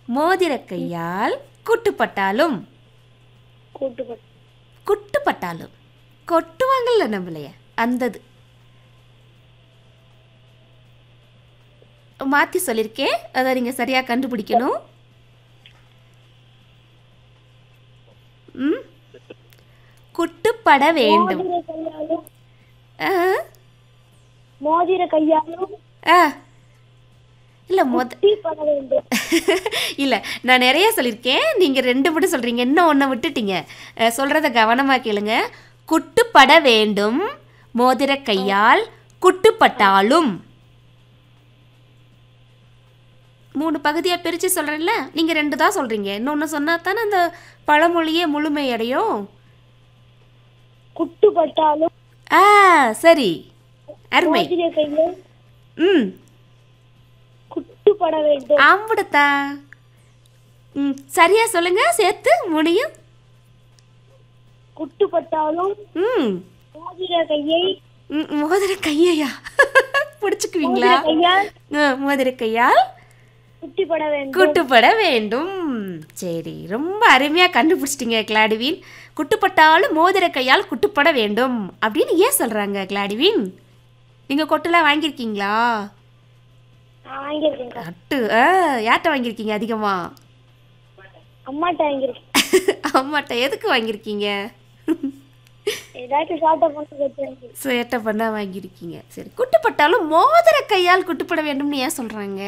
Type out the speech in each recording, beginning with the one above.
மோதிர கையால் குட்டுப்பட்டாலும் கூட்டுப்பட்டு குட்டுப்பட்டாலும் கொட்டுவாங்கல்ல நம்மளைய அந்தது மாற்றி சொல்லியிருக்கேன் அதை நீங்கள் சரியாக கண்டுபிடிக்கணும் ம் குட்டுப்பட வேண்டும் மோதிர கையாலும் ஆ மோதிர கையாலும் ஆ இல்லை மொத டீ பண்ண வேண்டும் இல்லை நான் நிறைய சொல்லியிருக்கேன் நீங்கள் ரெண்டு மட்டும் சொல்கிறீங்க இன்னும் ஒன்றை விட்டுட்டீங்க அஹ், சொல்றத கவனமாக கேளுங்க குட்டுப்பட வேண்டும் மோதிர கையால் குட்டுப்பட்டாலும் மூணு பகுதியாக பிரித்து சொல்கிறேன்ல நீங்கள் ரெண்டு தான் சொல்கிறீங்க இன்னொன்று சொன்னால் தானே அந்த பழமொழியே முழுமையடையும் குட்டுப்பட்டாலும் ஆ சரி அருமை மோதிர கையால் ம் குட்டுப்பட வேண்டும் ஆம்பிடுத்தா ம் சரியா சொல்லுங்க சேர்த்து முடியும் குட்டுப்பட்டாலும் ம் மோதிர கையை ம், மோதிர கையையா பிடிச்சுக்குவீங்களா மோதிர கையால் ஆ, மோதிர கையால் குட்டிப்பட வேண்டும் குட்டுப்பட வேண்டும் சரி ரொம்ப அருமையாக கண்டுபிடிச்சிட்டீங்க கிளாடிவின் குட்டுப்பட்டாலும் மோதிர கையால் குட்டுப்பட வேண்டும் அப்படின்னு ஏன் சொல்கிறாங்க கிளாடிவின் நீங்கள் கொட்டுலாம் வாங்கியிருக்கீங்களா நான் வாங்கியிருக்கேன்க்கா கட்டு ஆ யார்கிட்ட வாங்கியிருக்கீங்க அதிகமாக அம்மாட்ட வாங்கியிருக்கேன் அம்மாட்ட எதுக்கு வாங்கியிருக்கீங்க ஏதாச்சும் சாப்பிட்ட பொண்ணு வச்சிருக்கேன் சேட்டை பண்ணா வாங்கியிருக்கீங்க சரி குட்டுப்பட்டாலும் மோதிர கையால் குட்டுப்பட வேண்டும்னு ஏன் சொல்கிறாங்க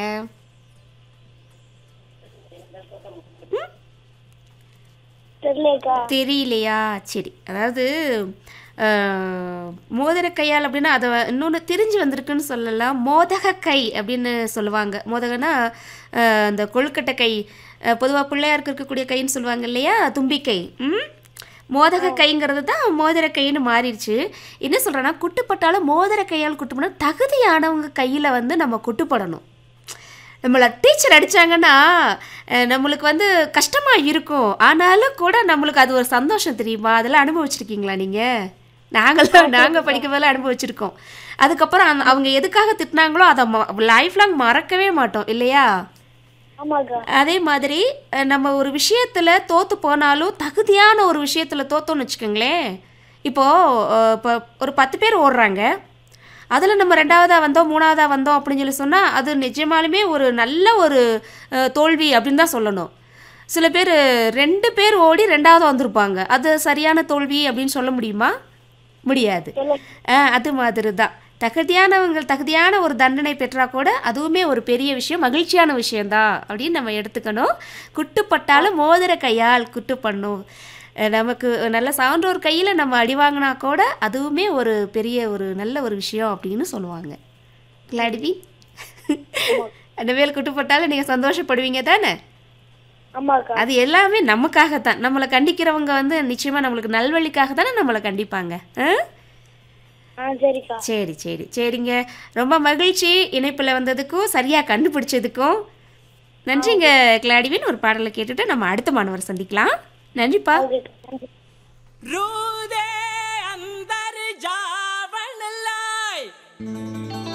தெரியலக்கா தெரியலையா சரி அதாவது ஆஹ், மோதிர கையால் அப்படின்னா அதை இன்னொன்று தெரிஞ்சு வந்திருக்குன்னு சொல்லலாம் மோதக கை அப்படின்னு சொல்லுவாங்க மோதகனா ஆஹ், அந்த கொழுக்கட்டை கை பொதுவாக பிள்ளையாருக்கு இருக்கக்கூடிய கைன்னு சொல்லுவாங்க இல்லையா தும்பிக்கை ம் மோதக கைங்கிறது தான் மோதிர கைன்னு மாறிடுச்சு என்ன சொல்கிறேன்னா குட்டுப்பட்டாலும் மோதிர கையால் குட்டுப்படணும் தகுதியானவங்க கையில் வந்து நம்ம குட்டுப்படணும் நம்மளை டீச்சர் அடித்தாங்கன்னா நம்மளுக்கு வந்து கஷ்டமாக இருக்கும் ஆனாலும் கூட நம்மளுக்கு அது ஒரு சந்தோஷம் தெரியுமா அதெல்லாம் அனுபவிச்சிருக்கீங்களா நீங்கள் நாங்களும் நாங்கள் படிக்கும் போதெல்லாம் அனுபவிச்சிருக்கோம் அதுக்கப்புறம் அந்த- அவங்க எதுக்காக திட்டினாங்களோ அதை லைஃப் லாங் மறக்கவே மாட்டோம் இல்லையா ஆமாக்கா அதே மாதிரி அஹ், நம்ம ஒரு விஷயத்தில் தோற்று போனாலும் தகுதியான ஒரு விஷயத்தில் தோத்தோன்னு வச்சுக்கோங்களேன் இப்போது இப்போ ஒரு பத்து பேர் ஓடுறாங்க அதில் நம்ம ரெண்டாவதாக வந்தோம் மூணாவதாக வந்தோம் அப்படின்னு சொல்லி சொன்னால் அது நிஜமாலுமே ஒரு நல்ல ஒரு அஹ், தோல்வி அப்படின்னு தான் சொல்லணும் சில பேர் ரெண்டு பேர் ஓடி ரெண்டாவது வந்திருப்பாங்க அது சரியான தோல்வி அப்படின்னு சொல்ல முடியுமா முடியாது ஆ அது மாதிரி தான் தகுதியானவங்க தகுதியான ஒரு தண்டனை பெற்றா கூட அதுவுமே ஒரு பெரிய விஷயம் மகிழ்ச்சியான விஷயம்தான் அப்படின்னு நம்ம எடுத்துக்கணும் குட்டுப்பட்டாலும் மோதிர கையால் குட்டு பண்ணும் அஹ் நமக்கு நல்ல சான்றோர் கையில் நம்ம அடி வாங்கினா கூட அதுவுமே ஒரு பெரிய ஒரு நல்ல ஒரு விஷயம் அப்படின்னு சொல்லுவாங்க கிளாடிவி அந்த மேல் குட்டுப்பட்டாலும் நீங்கள் சந்தோஷப்படுவீங்க தானே ஆமாக்கா அது எல்லாமே நமக்காகத்தான் நம்மளை கண்டிக்கிறவங்க வந்து நிச்சயமாக நம்மளுக்கு நல்வழிக்காக தானே நம்மளை கண்டிப்பாங்க ஆ ஆ சரிக்கா சரி சரி சரிங்க ரொம்ப மகிழ்ச்சி இணைப்பில் வந்ததுக்கும் சரியாக கண்டுபிடிச்சதுக்கும் நன்றிங்க கிளாடிவின் ஒரு பாடலை கேட்டுட்டு நம்ம அடுத்த மாணவர் சந்திக்கலாம் நன்றிப்பா ஓகேக்கா நன்றி Rude